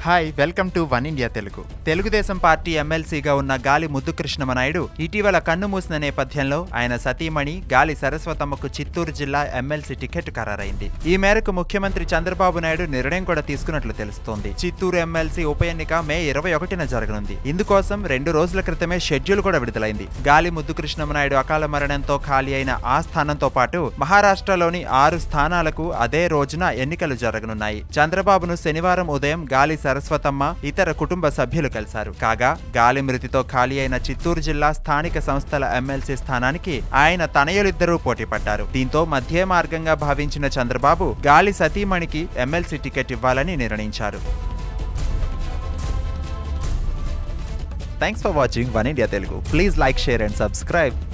hi welcome to one India Telugu Telugu Desam party ఎమ్మెల్సీగా ఉన్న గాలి ముద్దు కృష్ణమనాయుడు ఇటీవల కన్ను మూసిన నేపథ్యంలో ఆయన సతీమణి గాలి సరస్వతమ్మకు చిత్తూరు జిల్లా ఎమ్మెల్సీ టికెట్ ఖరారైంది ఈ మేరకు ముఖ్యమంత్రి చంద్రబాబు నాయుడు నిర్ణయం కూడా తీసుకున్నట్లు తెలుస్తోంది చిత్తూరు ఎమ్మెల్సీ ఉప ఎన్నిక మే ఇరవై ఒకటిన జరగనుంది ఇందుకోసం రెండు రోజుల క్రితమే షెడ్యూల్ కూడా విడుదలైంది గాలి ముద్దు కృష్ణమనాయుడు అకాల మరణంతో ఖాళీ అయిన ఆ స్థానంతో పాటు మహారాష్ట్రలోని ఆరు స్థానాలకు అదే రోజున ఎన్నికలు జరగనున్నాయి చంద్రబాబును శనివారం ఉదయం గాలి సరస్వతమ్మ ఇతర కుటుంబ సభ్యులు కలిశారు కాగా గాలి మృతితో ఖాళీ అయిన చిత్తూరు జిల్లా స్థానిక సంస్థల ఎమ్మెల్సీ స్థానానికి ఆయన తనయులిద్దరూ పోటీ పడ్డారు దీంతో మధ్య మార్గంగా భావించిన చంద్రబాబు గాలి సతీమణికి ఎమ్మెల్సీ టికెట్ ఇవ్వాలని నిర్ణయించారు thanks for watching one India Telugu please like share and subscribe